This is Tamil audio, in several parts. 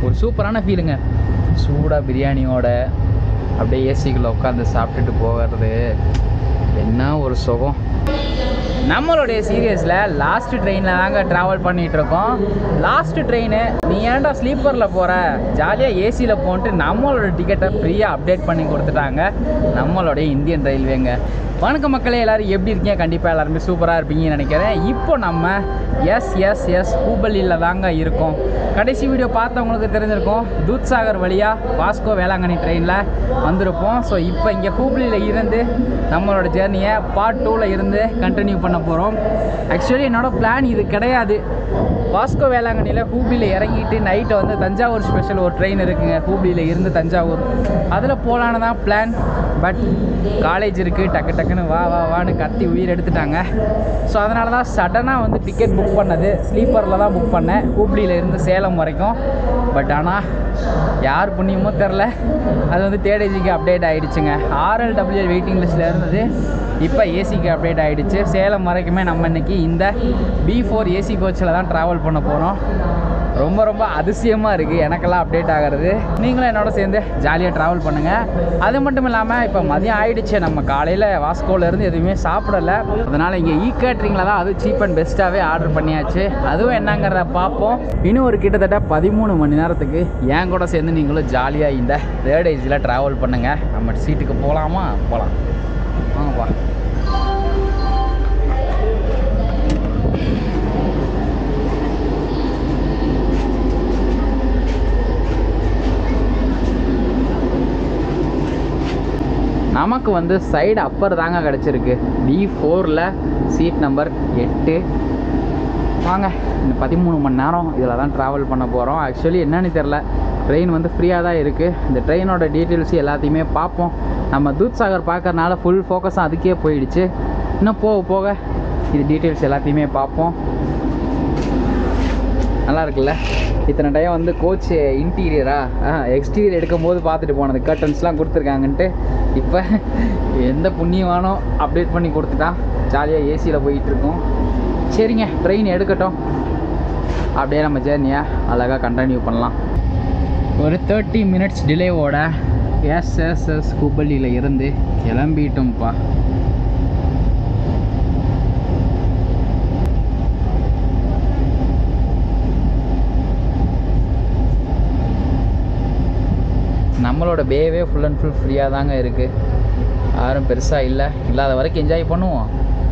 ஒரு சூப்பரான ஃபீலுங்க சூடாக பிரியாணியோட அப்படியே ஏசிக்குள்ளே உட்காந்து சாப்பிட்டுட்டு போகிறது என்ன ஒரு சுகம் நம்மளுடைய சீரியஸில் லாஸ்ட் ட்ரெயினில் தாங்க ட்ராவல் பண்ணிகிட்டு இருக்கோம் லாஸ்ட் ட்ரெயின் நீ ஏன்டா ஸ்லீப்பரில் போகிற ஜாலியாக ஏசியில் போன்ட்டு நம்மளோட டிக்கெட்டை ஃப்ரீயாக அப்டேட் பண்ணி கொடுத்துட்டாங்க நம்மளுடைய இந்தியன் ரயில்வேங்க வணக்கம் மக்களே எல்லாரும் எப்படி இருக்கீங்க கண்டிப்பாக எல்லாருமே சூப்பராக இருப்பீங்கன்னு நினைக்கிறேன் இப்போ நம்ம எஸ் எஸ் எஸ் ஹூபள்ளியில் தாங்க இருக்கோம் கடைசி வீடியோ பார்த்தவங்களுக்கு தெரிஞ்சிருக்கும் தூத்சாகர் வழியாக வாஸ்கோ வேளாங்கண்ணி ட்ரெயினில் வந்திருப்போம் ஸோ இப்போ இங்கே ஹூப்ளியில் இருந்து நம்மளோட ஜேர்னியை பார்ட் டூவில் இருந்து கண்டினியூ பண்ண போகிறோம் ஆக்சுவலி என்னோட பிளான் இது கிடையாது வாஸ்கோ வேளாங்கண்ணியில் ஹூப்ளியில் இறங்கிட்டு நைட்டு வந்து தஞ்சாவூர் ஸ்பெஷல் ஒரு ட்ரெயின் இருக்குங்க ஹூப்ளியில் இருந்து தஞ்சாவூர் அதில் போகலான்னு தான் பிளான் பட் காலேஜ் இருக்குது டக்கு டக்குன்னு வா வா வான்னு கத்தி உயிர் எடுத்துட்டாங்க ஸோ அதனால தான் சடனாக வந்து டிக்கெட் புக் பண்ணது ஸ்லீப்பரில் தான் புக் பண்ணேன் ஹூப்ளியில் இருந்து சேலம் வரைக்கும் பட் ஆனால் யார் புண்ணியமோ தெரில அது வந்து தேடேஜிக்கு அப்டேட் ஆகிடுச்சுங்க ஆர்எல்டபிள்யூ வெயிட்டிங் லிஸ்ட்டில் இருந்தது இப்போ ஏசிக்கு அப்டேட் ஆகிடுச்சு சேலம் வரைக்குமே நம்ம இன்னைக்கு இந்த பி ஃபோர் ஏசி கோச்சில் தான் ட்ராவல் பண்ண போகிறோம் ரொம்ப ரொம்ப அதிசயமாக இருக்குது எனக்கெல்லாம் அப்டேட் ஆகிறது நீங்களும் என்னோட சேர்ந்து ஜாலியாக ட்ராவல் பண்ணுங்கள் அது மட்டும் இல்லாமல் இப்போ மதியம் ஆயிடுச்சு நம்ம காலையில் வாஸ்கோலேருந்து எதுவுமே சாப்பிடல அதனால் இங்கே ஈ கேட்ரிங்கில் தான் அது சீப் அண்ட் பெஸ்ட்டாகவே ஆர்டர் பண்ணியாச்சு அதுவும் என்னங்கிறத பார்ப்போம் இன்னும் ஒரு கிட்டத்தட்ட பதிமூணு மணி நேரத்துக்கு என் கூட சேர்ந்து நீங்களும் ஜாலியாக இந்த தேர்ட் ஏஜில் ட்ராவல் பண்ணுங்கள் நம்ம சீட்டுக்கு போகலாமா போகலாம் வாங்கப்பா நமக்கு வந்து சைடு அப்பர் தாங்க கிடச்சிருக்கு டி ஃபோரில் சீட் நம்பர் எட்டு வாங்க இந்த பதிமூணு மணி நேரம் இதில் தான் ட்ராவல் பண்ண போகிறோம் ஆக்சுவலி என்னன்னு தெரில ட்ரெயின் வந்து ஃப்ரீயாக தான் இருக்குது இந்த ட்ரெயினோட டீட்டெயில்ஸ் எல்லாத்தையுமே பார்ப்போம் நம்ம தூத் சாகர் பார்க்கறனால ஃபுல் ஃபோக்கஸும் அதுக்கே போயிடுச்சு இன்னும் போக போக இது டீட்டெயில்ஸ் எல்லாத்தையுமே பார்ப்போம் நல்லா இருக்குல்ல இத்தனை டைம் வந்து கோச் இன்டீரியரா எக்ஸ்டீரியர் எடுக்கும்போது பார்த்துட்டு போனது கர்டன்ஸ்லாம் கொடுத்துருக்காங்கன்ட்டு இப்போ எந்த புண்ணியமானோ அப்டேட் பண்ணி கொடுத்துட்டான் ஜாலியாக ஏசியில் போயிட்டுருக்கோம் சரிங்க ட்ரெயின் எடுக்கட்டும் அப்படியே நம்ம ஜேர்னியை அழகாக கண்டினியூ பண்ணலாம் ஒரு தேர்ட்டி மினிட்ஸ் டிலேவோட எஸ்எஸ்எஸ் ஹுபள்ளியில் இருந்து கிளம்பிட்டோம்ப்பா நம்மளோட பேவே ஃபுல் அண்ட் ஃபுல் ஃப்ரீயாக தாங்க இருக்குது யாரும் பெருசாக இல்லை இல்லாத வரைக்கும் என்ஜாய் பண்ணுவோம்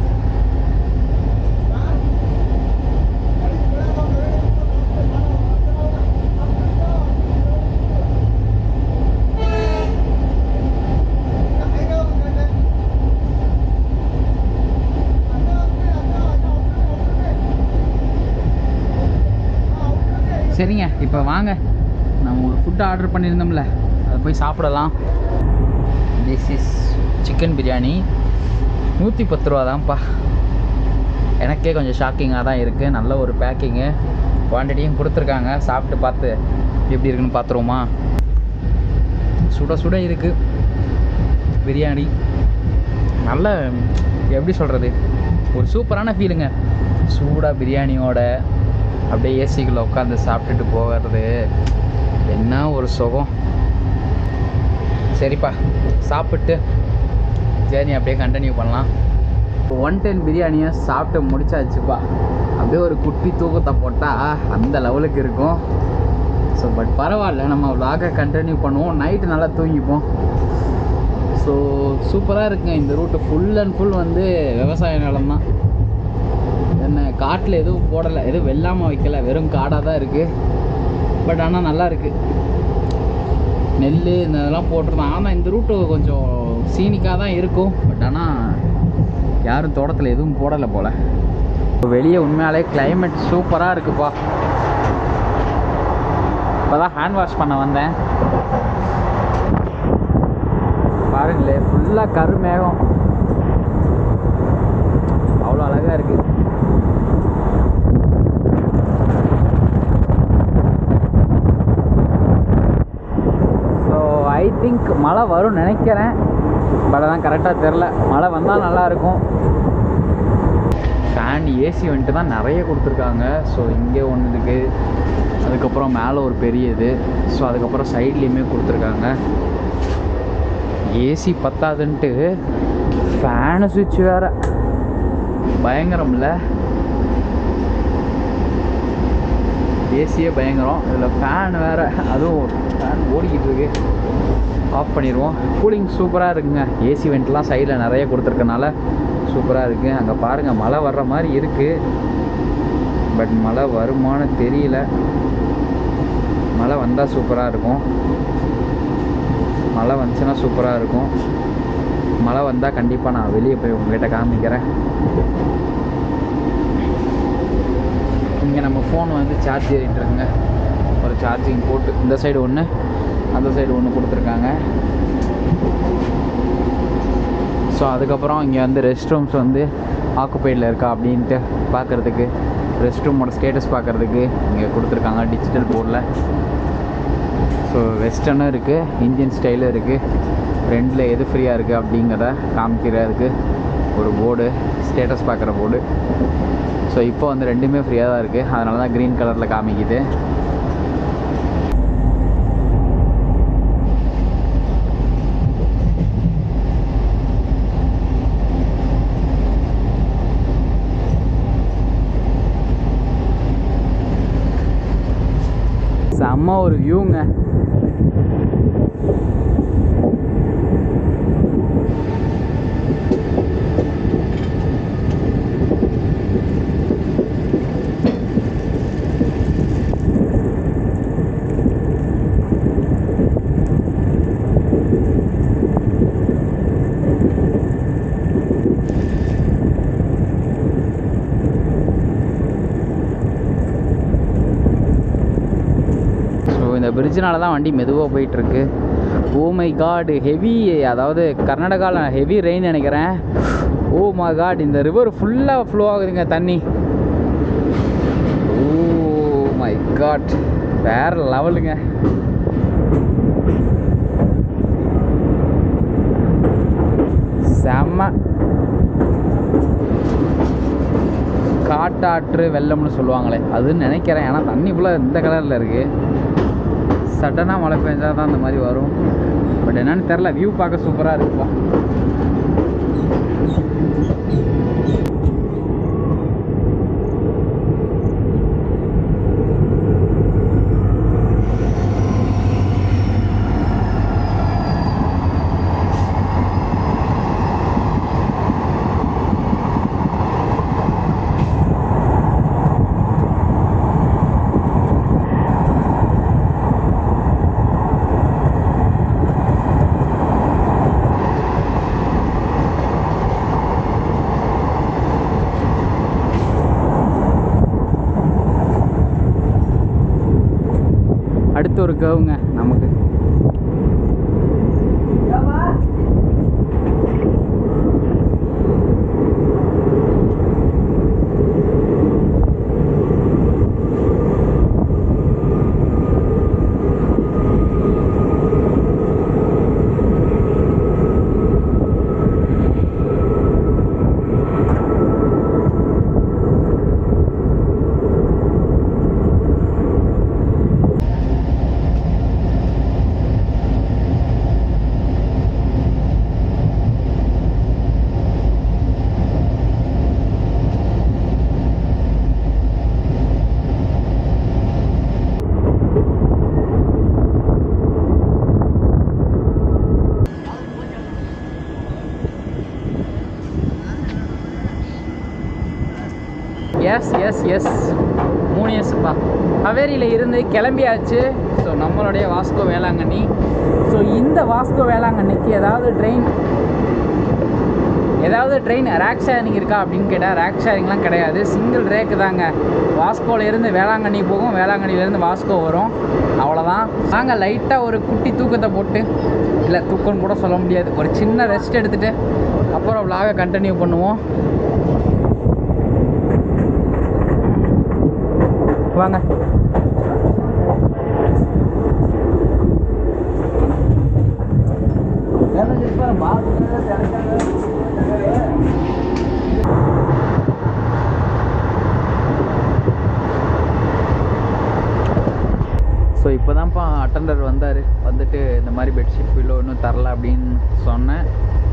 சரிங்க இப்போ வாங்க நம்ம ஒரு ஃபுட் ஆர்டர் பண்ணியிருந்தோம்ல அதை போய் சாப்பிடலாம் திஸ் இஸ் சிக்கன் பிரியாணி நூற்றி பத்து ரூபா தான்ப்பா எனக்கே கொஞ்சம் ஷாக்கிங்காக தான் இருக்குது நல்ல ஒரு பேக்கிங்கு குவான்டிட்டியும் கொடுத்துருக்காங்க சாப்பிட்டு பார்த்து எப்படி இருக்குன்னு பார்த்துருவோமா சுட சுட இருக்குது பிரியாணி நல்ல எப்படி சொல்கிறது ஒரு சூப்பரான ஃபீலுங்க சூடாக பிரியாணியோட அப்படியே ஏசிக்குள்ளே உட்காந்து சாப்பிட்டுட்டு போகிறது என்ன ஒரு சுகம் சரிப்பா சாப்பிட்டு ஜேர்னி அப்படியே கண்டினியூ பண்ணலாம் ஒன் டென் பிரியாணியை சாப்பிட்டு முடிச்சாச்சுப்பா அப்படியே ஒரு குட்டி தூக்கத்தை போட்டால் அந்த லெவலுக்கு இருக்கும் ஸோ பட் பரவாயில்ல நம்ம vlog-அ கண்டினியூ பண்ணுவோம் நைட்டு நல்லா தூங்கிப்போம் ஸோ சூப்பராக இருக்குங்க இந்த ரூட்டு ஃபுல் அண்ட் ஃபுல் வந்து விவசாய நிலம் தான் என்ன காட்டில் எதுவும் போடலை எதுவும் வெள்ளாமல் வைக்கல வெறும் காடாக தான் இருக்குது பட் ஆனால் நல்லா இருக்குது நெல் இந்த இதெல்லாம் போட்டிருந்தான் ஆனால் இந்த ரூட்டு கொஞ்சம் சீனிக்காக தான் இருக்கும் பட் ஆனால் யாரும் தோட்டத்தில் எதுவும் போடலை போல் வெளியே உண்மையாலே climate சூப்பராக இருக்குப்பா இப்போ தான் ஹேண்ட் வாஷ் பண்ண வந்தேன் பாருங்களே ஃபுல்லாக கருமேகம் அவ்வளோ அழகாக இருக்குது ஸோ ஐ திங்க் மழை வரும்னு நினைக்கிறேன் பட் அதான் கரெக்டாக தெரில மழை வந்தால் நல்லாயிருக்கும் ஃபேன் ஏசி வந்துட்டு தான் நிறைய கொடுத்துருக்காங்க ஸோ இங்கே ஒன்று இருக்குது அதுக்கப்புறம் மேலே ஒரு பெரிய இது ஸோ அதுக்கப்புறம் சைட்லேயுமே கொடுத்துருக்காங்க ஏசி பத்தாதுன்ட்டு ஃபேனு சுவிட்ச் வேறு பயங்கரம்ல ஏசியே பயங்கரம் இதில் ஃபேன் வேறு அதுவும் ஃபேன் ஓடிக்கிட்டு இருக்கு ஆஃப் பண்ணிடுவோம் கூலிங் சூப்பராக இருக்குங்க ஏசி வெண்ட்லாம் சைடில் நிறைய கொடுத்துருக்கனால சூப்பராக இருக்குது அங்கே பாருங்கள் மழை வர்ற மாதிரி இருக்குது பட் மழை வருமானு தெரியல மழை வந்தால் சூப்பராக இருக்கும் மழை வந்துச்சுன்னா சூப்பராக இருக்கும் மழை வந்தால் கண்டிப்பாக நான் வெளியே போய் உங்ககிட்ட காமிக்கிறேன் இங்கே நம்ம ஃபோன் வந்து சார்ஜ் ஏறிட்டு இருக்குங்க ஒரு சார்ஜிங் போட்டு இந்த சைடு ஒன்று அந்த சைடு ஒன்று கொடுத்துருக்காங்க ஸோ அதுக்கப்புறம் இங்கே வந்து ரெஸ்ட் ரூம்ஸ் வந்து ஆக்குப்பைடில் இருக்கா அப்படின்ட்டு பார்க்குறதுக்கு ரெஸ்ட் ரூமோட ஸ்டேட்டஸ் பார்க்குறதுக்கு இங்கே கொடுத்துருக்காங்க டிஜிட்டல் போர்டில் ஸோ வெஸ்டர்னும் இருக்குது இந்தியன் ஸ்டைலும் இருக்குது ரெண்டில் எது ஃப்ரீயாக இருக்குது அப்படிங்கிறத காமிக்கிறதுக்கு ஒரு போர்டு ஸ்டேட்டஸ் பார்க்குற போர்டு ஸோ இப்போ வந்து ரெண்டுமே ஃப்ரீயாக தான் இருக்குது அதனால தான் க்ரீன் கலரில் காமிக்குது செம்ம ஒரு வியூங்க ஸோ இந்த பிரிட்ஜினால தான் வண்டி மெதுவாக போயிட்டுருக்கு ஓ மை காட் ஹெவி அதாவது கர்நாடகாவில் ஹெவி ரெயின் நினைக்கிறேன் ஓ மை காட் இந்த ரிவர் ஃபுல்லாக ஃப்ளோ ஆகுதுங்க தண்ணி ஓ மை காட் வேற லெவலுங்க செம்ம காட்டாற்று வெள்ளம்னு சொல்லுவாங்களே அதுன்னு நினைக்கிறேன் ஏன்னா தண்ணி ஃபுல்லாக இந்த கலரில் இருக்குது சடனாக மழை பெஞ்சால் தான் அந்த மாதிரி வரும் பட் என்னன்னு தெரில வியூ பார்க்க சூப்பராக இருக்குப்பா அடுத்து ஒரு கவுங்க நமக்கு எஸ் எஸ் எஸ் மூணு இயர்ஸ்ப்பா ஹவேரியில் இருந்து கிளம்பியாச்சு ஸோ நம்மளுடைய வாஸ்கோ வேளாங்கண்ணி ஸோ இந்த வாஸ்கோ வேளாங்கண்ணிக்கு ஏதாவது ட்ரெயின் ஏதாவது ட்ரெயின் ரேக் ஷேரிங் இருக்கா அப்படின்னு கேட்டால் ரேக் ஷேரிங்லாம் கிடையாது சிங்கிள் ரேக்கு தாங்க வாஸ்கோலேருந்து வேளாங்கண்ணி போகும் வேளாங்கண்ணிலேருந்து வாஸ்கோ வரும் அவ்வளோதான் நாங்கள் லைட்டாக ஒரு குட்டி தூக்கத்தை போட்டு இல்லை தூக்கம்னு கூட சொல்ல முடியாது ஒரு சின்ன ரெஸ்ட் எடுத்துகிட்டு அப்புறம் vlog-அ கண்டினியூ பண்ணுவோம் வாங்க தான்ப்பா அட்டண்டர் வந்தார் வந்துட்டு இந்த மாதிரி பெட்ஷீட் பில்லோ இன்னும் தரல அப்படின்னு சொன்னேன்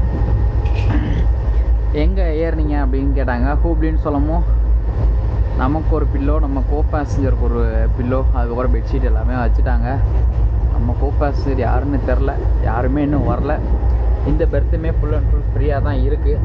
எங்கே ஏறுனீங்க அப்படின்னு கேட்டாங்க ஹூப்ளின்னு சொல்லவும் நமக்கு ஒரு பில்லோ நம்ம கோ பேசஞ்சருக்கு ஒரு பில்லோ அதுக்கப்புறம் பெட்ஷீட் எல்லாமே வச்சுட்டாங்க நம்ம கோ பேசஞ்சர் யாருன்னு தெரில யாருமே இன்னும் வரல இந்த பெர்த்துமே ஃபுல் அண்ட் ஃபுல் ஃப்ரீயாக தான் இருக்குது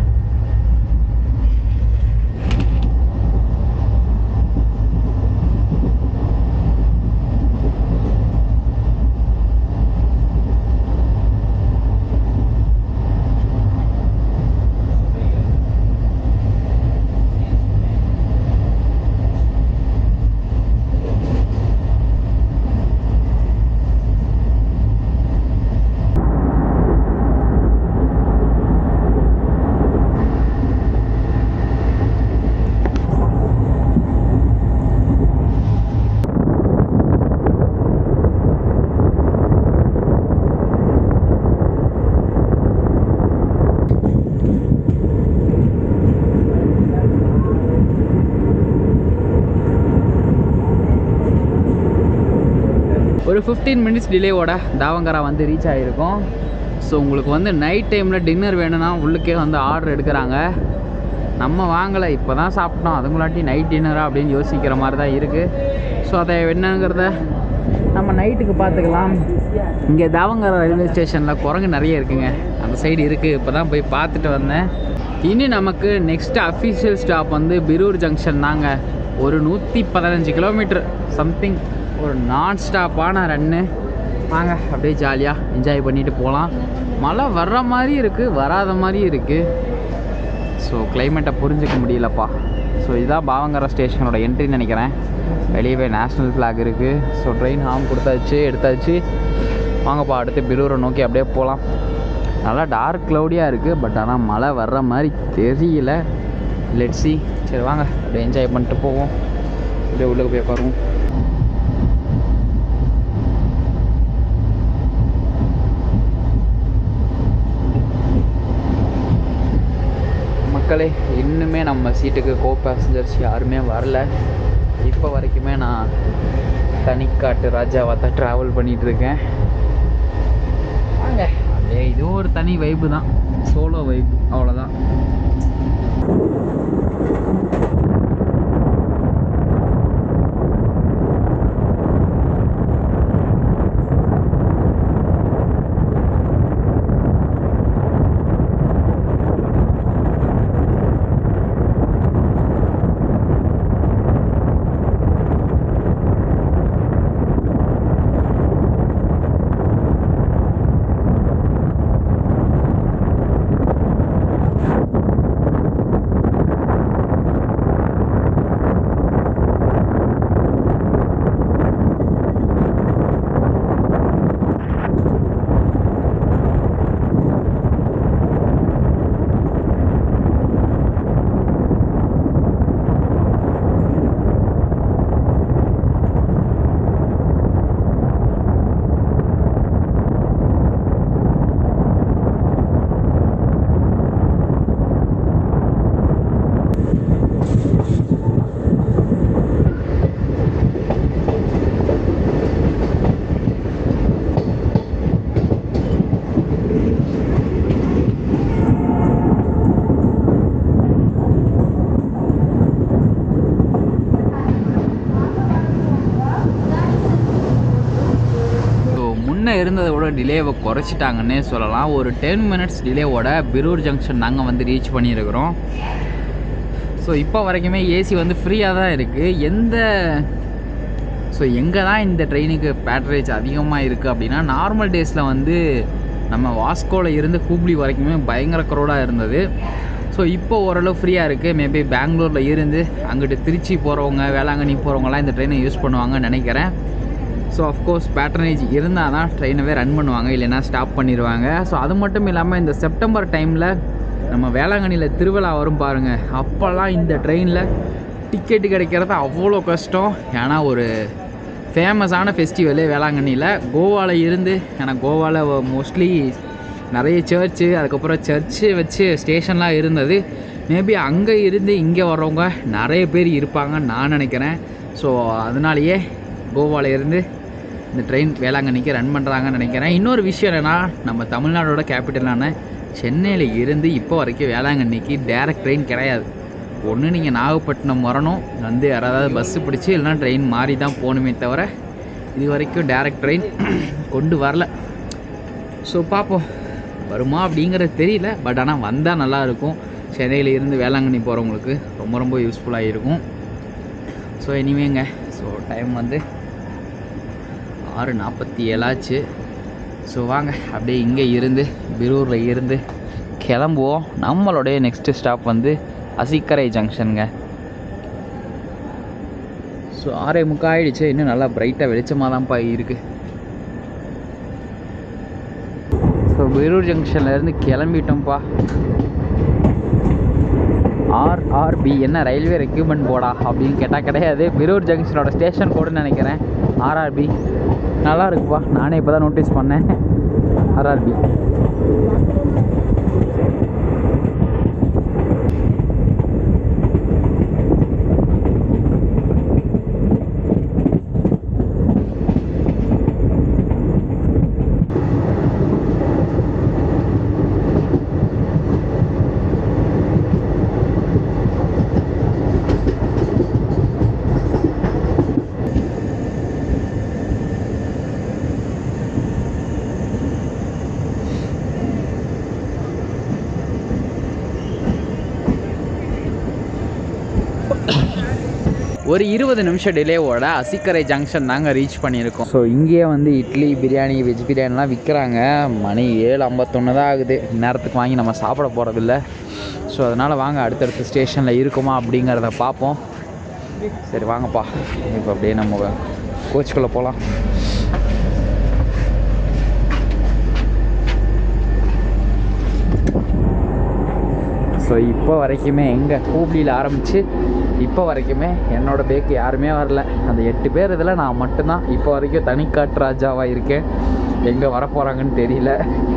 ஒரு ஃபிஃப்டீன் மினிட்ஸ் டிலேவோட தாவங்கரா வந்து ரீச் ஆகிருக்கும் ஸோ உங்களுக்கு வந்து நைட் டைமில் டின்னர் வேணும்னா உள்ளுக்கே வந்து ஆர்டர் எடுக்கிறாங்க நம்ம வாங்கலை இப்போ தான் சாப்பிட்டோம் அதுங்களாட்டி நைட் டின்னரா அப்படின்னு யோசிக்கிற மாதிரி தான் இருக்குது ஸோ அதை என்னங்கிறத நம்ம நைட்டுக்கு பார்த்துக்கலாம் இங்கே தாவங்கரா ரயில்வே ஸ்டேஷனில் குரங்கு நிறைய இருக்குங்க அந்த சைடு இருக்குது இப்போ தான் போய் பார்த்துட்டு வந்தேன் இனி நமக்கு நெக்ஸ்ட் அஃபிஷியல் ஸ்டாப் வந்து பிரூர் ஜங்ஷன் தாங்க ஒரு நூற்றி பதினஞ்சு கிலோமீட்டர் சம்திங் ஒரு நான் ஸ்டாப்பான ரன்னு வாங்க அப்படியே ஜாலியாக என்ஜாய் பண்ணிட்டு போகலாம் மழை வர்ற மாதிரி இருக்குது வராத மாதிரியும் இருக்குது ஸோ கிளைமேட்டை புரிஞ்சிக்க முடியலப்பா ஸோ இதுதான் பாவங்கரா ஸ்டேஷனோட என்ட்ரின்னு நினைக்கிறேன் வெளியவே நேஷ்னல் ஃப்ளாக் இருக்குது ஸோ ட்ரெயின் ஹார்ம் கொடுத்தாச்சு எடுத்தாச்சு வாங்கப்பா அடுத்து பிரூரை நோக்கி அப்படியே போகலாம் நல்லா டார்க் க்ளவுடியாக இருக்குது பட் ஆனால் மழை வர்ற மாதிரி தெரியல லெட்ஸி சரி வாங்க அப்படியே என்ஜாய் பண்ணிட்டு போவோம் அப்படியே உள்ளே போய் உட்காருவோம் மக்களே இன்னுமே நம்ம சீட்டுக்கு கோ பேசஞ்சர்ஸ் யாருமே வரல இப்போ வரைக்குமே நான் தனிக்காட்டு ராஜாவாக தான் ட்ராவல் பண்ணிட்டு இருக்கேன் வாங்க அப்படியே இதுவும் ஒரு தனி வைப்பு தான் சோலோ வைப் அவ்வளோதான் ஸோ முன்னே இருந்ததை விட டிலேவை குறைச்சிட்டாங்கன்னே சொல்லலாம் ஒரு டென் மினிட்ஸ் டிலேவோட பிரூர் ஜங்ஷன் நாங்கள் வந்து ரீச் பண்ணியிருக்கிறோம் ஸோ இப்போ வரைக்குமே ஏசி வந்து ஃப்ரீயாக தான் இருக்குது எந்த ஸோ எங்கே தான் இந்த ட்ரெயினுக்கு பேட்ரேஜ் அதிகமாக இருக்குது அப்படின்னா நார்மல் டேஸில் வந்து நம்ம வாஸ்கோவில் இருந்து ஹூப்ளி வரைக்குமே பயங்கர க்ரௌடாக இருந்தது ஸோ இப்போ ஓரளவு ஃப்ரீயாக இருக்குது மேபி பெங்களூரில் இருந்து அங்கிட்டு திருச்சி போகிறவங்க வேளாங்கண்ணி போகிறவங்கலாம் இந்த ட்ரெயினை யூஸ் பண்ணுவாங்கன்னு நினைக்கிறேன் ஸோ அஃப்கோர்ஸ் பேட்டர்னேஜ் இருந்தால் தான் ட்ரெயினவே ரன் பண்ணுவாங்க இல்லைன்னா ஸ்டாப் பண்ணிடுவாங்க ஸோ அது மட்டும் இல்லாமல் இந்த செப்டம்பர் டைமில் நம்ம வேளாங்கண்ணியில் திருவிழா வரும் பாருங்கள் அப்போல்லாம் இந்த ட்ரெயினில் டிக்கெட்டு கிடைக்கிறது அவ்வளோ கஷ்டம் ஏன்னா ஒரு ஃபேமஸான ஃபெஸ்டிவலு வேளாங்கண்ணியில் கோவாவில் இருந்து ஏன்னா கோவாவில் மோஸ்ட்லி நிறைய சர்ச்சு அதுக்கப்புறம் சர்ச்சு வச்சு ஸ்டேஷன்லாம் இருந்தது மேபி அங்கே இருந்து இங்கே வர்றவங்க நிறைய பேர் இருப்பாங்கன்னு நான் நினைக்கிறேன் ஸோ அதனாலேயே கோவாவில் இருந்து இந்த ட்ரெயின் வேளாங்கண்ணிக்கு ரன் பண்ணுறாங்கன்னு நினைக்கிறேன் இன்னொரு விஷயம் என்னென்னா நம்ம தமிழ்நாடோட கேபிட்டலான சென்னையில் இருந்து இப்போ வரைக்கும் வேளாங்கண்ணிக்கு டேரக்ட் ட்ரெயின் கிடையாது ஒன்று நீங்கள் நாகப்பட்டினம் வரணும் வந்து யாராவது பஸ்ஸு பிடிச்சி இல்லைனா ட்ரெயின் மாறி தான் போகணுமே தவிர இது வரைக்கும் டேரக்ட் ட்ரெயின் கொண்டு வரல ஸோ பார்ப்போம் வருமா அப்படிங்கிறது தெரியல பட் ஆனால் வந்தால் நல்லாயிருக்கும் சென்னையில் இருந்து வேளாங்கண்ணி போகிறவங்களுக்கு ரொம்ப ரொம்ப யூஸ்ஃபுல்லாக இருக்கும் ஸோ எனிவேங்க ஸோ டைம் வந்து ஆறு நாற்பத்தி ஏழாச்சு ஸோ வாங்க அப்படியே இங்கே இருந்து பிரூரில் இருந்து கிளம்புவோம் நம்மளுடைய நெக்ஸ்ட்டு ஸ்டாப் வந்து அசிக்கரை ஜங்ஷனுங்க ஸோ ஆறே முக்கால் ஆயிடுச்சு இன்னும் நல்லா பிரைட்டாக வெளிச்சமாக தான்ப்பா இருக்குது ஸோ பெரூர் ஜங்ஷன்லேருந்து கிளம்பிட்டோம்ப்பா ஆர்ஆர்பி என்ன ரயில்வே ரெக்யூப்மெண்ட் போர்டா அப்படின்னு கேட்டால் கிடையாது பெரூர் ஜங்ஷனோட ஸ்டேஷன் கோடுன்னு நினைக்கிறேன் ஆர்ஆர்பி நல்லா இருக்குப்பா நானே இப்போ தான் நோட்டீஸ் பண்ணேன் ஆர்ஆர்பி ஒரு இருபது நிமிஷம் டிலேவோட அசிக்கரை ஜங்ஷன் தாங்க ரீச் பண்ணியிருக்கோம் ஸோ இங்கேயே வந்து இட்லி பிரியாணி வெஜ் பிரியாணிலாம் விற்கிறாங்க மணி ஏழு ஐம்பத்தொன்று தான் ஆகுது இந்நேரத்துக்கு வாங்கி நம்ம சாப்பிட போகிறதில்ல ஸோ அதனால் வாங்க அடுத்தடுத்த ஸ்டேஷனில் இருக்குமா அப்படிங்கிறத பார்ப்போம் சரி வாங்கப்பா இப்போ அப்படியே நம்ம கோச்சுக்குள்ளே போகலாம் ஸோ இப்போ வரைக்குமே எங்கே ஹூப்ளியில் ஆரம்பித்து இப்போ வரைக்குமே என்னோட பேக்கு யாருமே வரல அந்த எட்டு பேர் இதில் நான் மட்டும்தான் இப்போ வரைக்கும் தனிக்காட்டு ராஜாவாக இருக்கேன் எங்கே வரப்போகிறாங்கன்னு தெரியல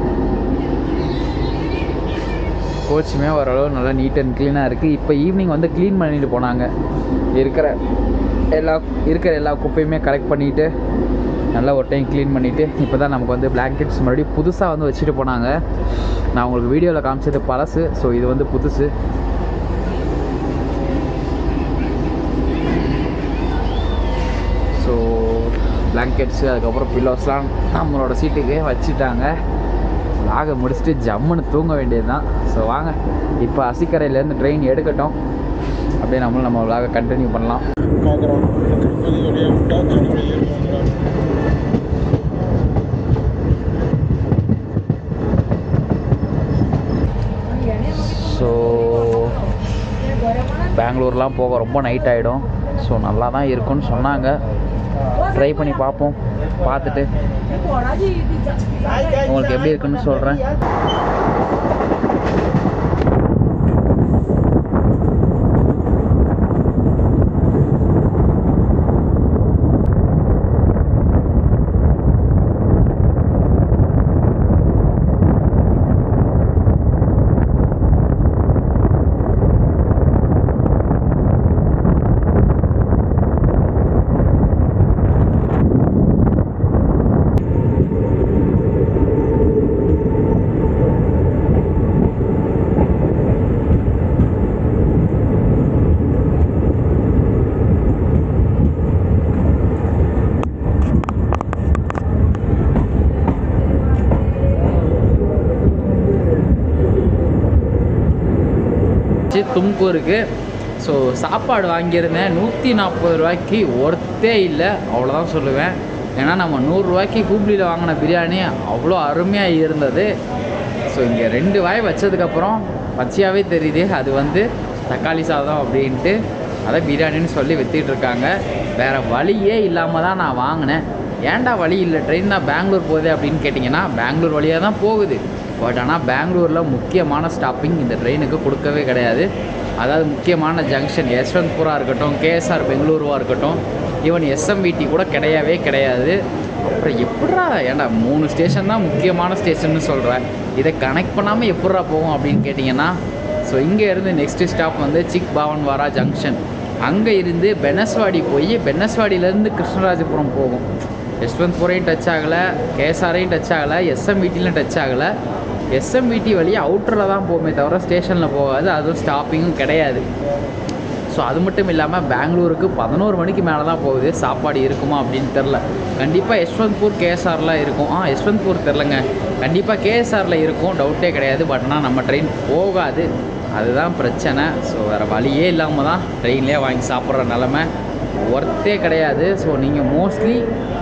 கோச்சுமே ஓரளவு நல்லா நீட் அண்ட் க்ளீனாக இருக்குது இப்போ ஈவினிங் வந்து க்ளீன் பண்ணிட்டு போனாங்க இருக்கிற எல்லா இருக்கிற எல்லா குப்பையுமே கலெக்ட் பண்ணிவிட்டு நல்லா ஒரு டைம் க்ளீன் பண்ணிவிட்டு இப்போ தான் நமக்கு வந்து பிளாங்கெட்ஸ் மறுபடியும் புதுசாக வந்து வச்சுட்டு போனாங்க நான் உங்களுக்கு வீடியோவில் காமிச்சது பழசு ஸோ இது வந்து புதுசு ஸோ பிளாங்கெட்ஸு அதுக்கப்புறம் பில்லோஸ்லாம் நம்மளோட சீட்டுக்கு வச்சுட்டாங்க லாகை முடிச்சுட்டு ஜம்முன்னு தூங்க வேண்டியது தான் ஸோ வாங்க இப்போ அசிக்கரையிலேருந்து ட்ரெயின் எடுக்கட்டும் அப்படியே நம்மளும் நம்ம லாகை கண்டினியூ பண்ணலாம் பார்க்குறோம் திருப்பதி வழியாக விட்டால் திருப்பதி ஏறுவாங்க ஸோ பெங்களூர்லாம் போக ரொம்ப நைட் ஆகிடும் ஸோ நல்லா தான் இருக்கும்னு சொன்னாங்க ட்ரை பண்ணி பார்ப்போம் பார்த்துட்டு உங்களுக்கு எப்படி இருக்குன்னு சொல்கிறேன் சி தும்கூருக்கு ஸோ சாப்பாடு வாங்கியிருந்தேன் நூற்றி நாற்பது ரூபாய்க்கு ஒர்த்தே இல்லை அவ்வளோதான் சொல்லுவேன் ஏன்னா நம்ம நூறுரூவாய்க்கு ஹூப்ளியில் வாங்கின பிரியாணி அவ்வளோ அருமையாக இருந்தது ஸோ இங்கே ரெண்டு வாய் வச்சதுக்கப்புறம் பச்சையாகவே தெரியுது அது வந்து தக்காளி சாதம் அப்படின்ட்டு அதை பிரியாணின்னு சொல்லி வித்துட்டு இருக்காங்க வேறு வழியே இல்லாமல் தான் நான் வாங்கினேன் ஏன்டா வழி இல்லை ட்ரெயின் தான் பெங்களூர் போகுது அப்படின்னு கேட்டிங்கன்னா பெங்களூர் வழியாக தான் போகுது பட் ஆனால் பெங்களூரில் முக்கியமான ஸ்டாப்பிங் இந்த ட்ரெயினுக்கு கொடுக்கவே கிடையாது அதாவது முக்கியமான ஜங்ஷன் யஷ்வந்த்புரா இருக்கட்டும் கேஎஸ்ஆர் பெங்களூருவா இருக்கட்டும் ஈவன் எஸ்எம்விடி கூட கிடையவே கிடையாது அப்புறம் எப்பட்றா ஏன்டா மூணு ஸ்டேஷன் தான் முக்கியமான ஸ்டேஷன்னு சொல்கிறேன் இதை கனெக்ட் பண்ணாமல் எப்பட்றா போகும் அப்படின்னு கேட்டிங்கன்னா ஸோ இங்கே இருந்து நெக்ஸ்ட்டு ஸ்டாப் வந்து சிக் பாவன்வாரா ஜங்ஷன் அங்கே இருந்து பெனஸ்வாடி போய் பெனஸ்வாடியிலேருந்து கிருஷ்ணராஜபுரம் போகும் யஷ்வந்த் பூரையும் டச் ஆகலை கேஎஸ்ஆரையும் டச் ஆகலை எஸ்எம்விடிலையும் டச் ஆகலை எஸ்எம்விடி வழியாக அவுட்டரில் தான் போகுமே தவிர ஸ்டேஷனில் போகாது அதுவும் ஸ்டாப்பிங்கும் கிடையாது ஸோ அது மட்டும் இல்லாமல் பெங்களூருக்கு பதினோரு மணிக்கு மேலே தான் போகுது சாப்பாடு இருக்குமா அப்படின்னு தெரில கண்டிப்பாக யஷ்வந்த்பூர் கேஎஸ்ஆரில் இருக்கும் ஆ யஷ்வந்த்பூர் தெரிலங்க கண்டிப்பாக கேஎஸ்ஆரில் இருக்கும் டவுட்டே கிடையாது பட் ஆனால் நம்ம ட்ரெயின் போகாது அதுதான் பிரச்சனை ஸோ வேறு வழியே இல்லாமல் தான் ட்ரெயின்லேயே வாங்கி சாப்பிட்ற நிலமை ஒர்த்தே கிடையாது ஸோ நீங்கள் மோஸ்ட்லி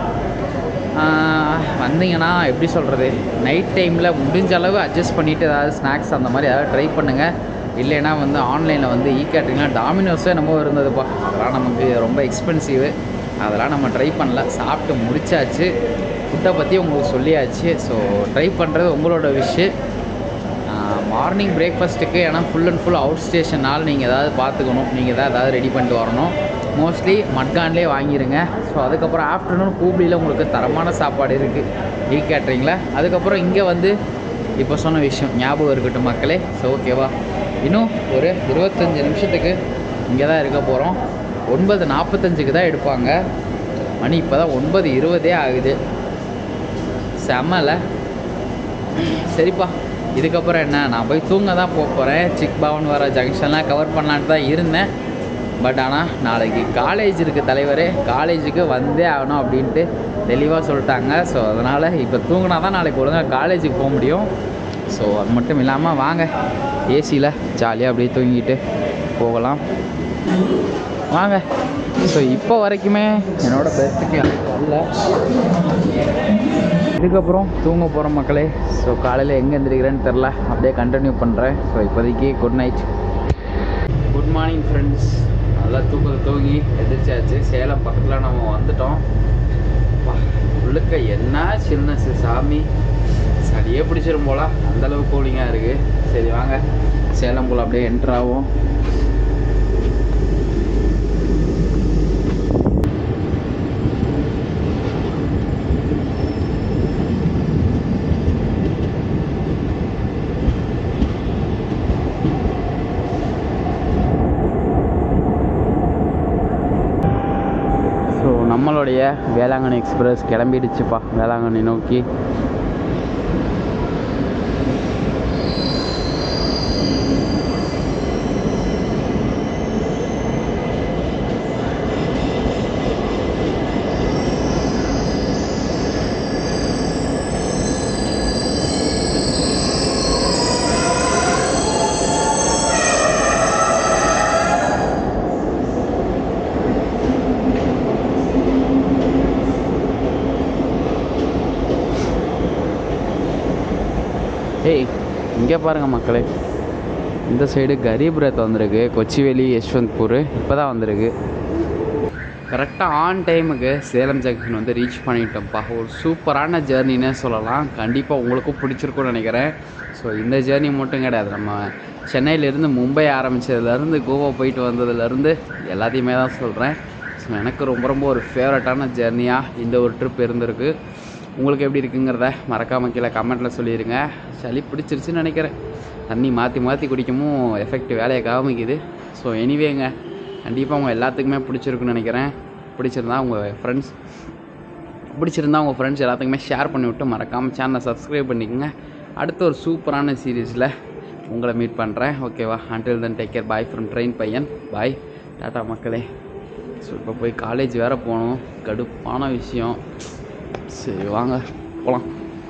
வந்தீங்கன்னா எப்படி சொல்கிறது நைட் டைமில் முடிஞ்ச அளவு அட்ஜஸ்ட் பண்ணிவிட்டு ஏதாவது ஸ்நாக்ஸ் அந்த மாதிரி ஏதாவது ட்ரை பண்ணுங்கள் இல்லைன்னா வந்து ஆன்லைனில் வந்து இ கேட்ரிங்லாம் டாமினோஸே நம்ம இருந்ததுப்பா அதெல்லாம் நமக்கு ரொம்ப எக்ஸ்பென்சிவு அதெல்லாம் நம்ம ட்ரை பண்ணல சாப்பிட்டு முடிச்சாச்சு ஃபுட்டை பற்றி உங்களுக்கு சொல்லியாச்சு ஸோ ட்ரை பண்ணுறது உங்களோட விஷ் மார்னிங் பிரேக்ஃபாஸ்ட்டுக்கு ஏன்னா ஃபுல் அண்ட் ஃபுல் அவுட் ஸ்டேஷனால் நீங்கள் ஏதாவது பார்த்துக்கணும் நீங்கள் தான் ஏதாவது ரெடி பண்ணிட்டு வரணும் மோஸ்ட்லி மட்கான்லேயே வாங்கிடுங்க ஸோ அதுக்கப்புறம் ஆஃப்டர்நூன் கூப்ளியில் உங்களுக்கு தரமான சாப்பாடு இருக்குது டீ கேட்ரிங்கில் அதுக்கப்புறம் இங்கே வந்து இப்போ சொன்ன விஷயம் ஞாபகம் இருக்கட்டும் மக்களே ஸோ ஓகேவா இன்னும் ஒரு இருபத்தஞ்சி நிமிஷத்துக்கு இங்கே தான் இருக்க போகிறோம் ஒன்பது நாற்பத்தஞ்சுக்கு தான் எடுப்பாங்க மணி இப்போ தான் ஒன்பது இருபதே ஆகுது செம்மல சரிப்பா இதுக்கப்புறம் என்ன நான் போய் தூங்க தான் போக போகிறேன் சிக் பவன் வர ஜங்ஷன்லாம் கவர் பண்ணலான்ட்டு தான் இருந்தேன் பட் ஆனால் நாளைக்கு காலேஜ் இருக்குது தலைவர் காலேஜுக்கு வந்தே ஆகணும் அப்படின்ட்டு தெளிவாக சொல்லிட்டாங்க ஸோ அதனால் இப்போ தூங்கினா தான் நாளைக்கு ஒழுங்காக காலேஜுக்கு போக முடியும் ஸோ அது மட்டும் இல்லாமல் வாங்க ஏசியில் ஜாலியாக அப்படியே தூங்கிட்டு போகலாம் வாங்க ஸோ இப்போ வரைக்குமே என்னோட பெஸ்ட்டுக்கு யாரும் வரல இதுக்கப்புறம் தூங்க போகிற மக்களே ஸோ காலையில் எங்கே எந்திரிக்கிறேன்னு தெரில அப்படியே கண்டினியூ பண்ணுறேன் ஸோ இப்போதைக்கு good night good morning friends நல்லா தூக்கத்தை தூங்கி எதிர்ச்சாச்சு சேலம் பக்கத்தில் நம்ம வந்துட்டோம் அப்பா, உள்ளுக்க என்ன சில்னஸ் சாமி சளியே பிடிச்சிரும் போல அந்தளவு கூலிங்காக இருக்குது சரி வாங்க சேலம் போல் அப்படியே என்ட்ரு ஆகும் ஸோ நம்மளுடைய வேளாங்கண்ணி எக்ஸ்பிரஸ் கிளம்பிடுச்சுப்பா வேளாங்கண்ணி நோக்கி ஏய் இங்கே பாருங்க மக்களே இந்த சைடு கரீப் ரத் வந்திருக்கு கொச்சிவேலி யஷ்வந்த்பூர் இப்போ தான் வந்திருக்கு கரெக்டாக ஆன் டைமுக்கு சேலம் ஜங்ஷன் வந்து ரீச் பண்ணிட்டோம்ப்பா ஒரு சூப்பரான ஜேர்னின்னே சொல்லலாம் கண்டிப்பாக உங்களுக்கும் பிடிச்சிருக்கும்னு நினைக்கிறேன் ஸோ இந்த ஜேர்னி மட்டும் கிடையாது நம்ம சென்னையிலேருந்து மும்பை ஆரம்பித்ததுலேருந்து கோவா போயிட்டு வந்ததுலேருந்து எல்லாத்தையுமே தான் சொல்கிறேன் ஸோ எனக்கு ரொம்ப ரொம்ப ஒரு ஃபேவரட்டான ஜேர்னியாக இந்த ஒரு ட்ரிப் இருந்திருக்கு உங்களுக்கு எப்படி இருக்குங்கிறத மறக்காமல் கீழே கமெண்ட்டில் சொல்லிடுங்க சளி பிடிச்சிருச்சுன்னு நினைக்கிறேன் தண்ணி மாற்றி மாற்றி குடிக்கவும் எஃபெக்ட் வேலையை காமிக்குது ஸோ எனிவேங்க கண்டிப்பாக உங்கள் எல்லாத்துக்குமே பிடிச்சிருக்குன்னு நினைக்கிறேன் பிடிச்சிருந்தா உங்கள் ஃப்ரெண்ட்ஸ் பிடிச்சிருந்தா உங்கள் ஃப்ரெண்ட்ஸ் எல்லாத்துக்குமே ஷேர் பண்ணி விட்டு மறக்காமல் சேனலை சப்ஸ்கிரைப் பண்ணிக்கோங்க அடுத்த ஒரு சூப்பரான சீரீஸில் உங்களை மீட் பண்ணுறேன் ஓகேவா until then take care bye from train பையன் பாய் டாட்டா மக்களே ஸோ இப்போ போய் காலேஜ் வேறு போகணும் கடுப்பான விஷயம் சரி வாங்க போகலாம்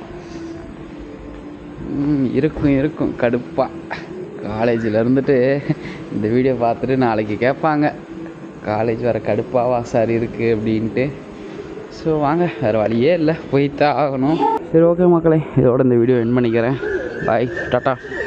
ம், இருக்கும் இருக்கும் கடுப்பாக காலேஜில் இருந்துட்டு இந்த வீடியோ பார்த்துட்டு நாளைக்கு கேட்பாங்க காலேஜ் வேறு கடுப்பாவா சார் இருக்குது அப்படின்ட்டு ஸோ வாங்க வேறு வழியே இல்லை போய்த்தான் ஆகணும் சரி ஓகே மக்களே இதோட இந்த வீடியோ என் பண்ணிக்கிறேன் பாய் டாட்டா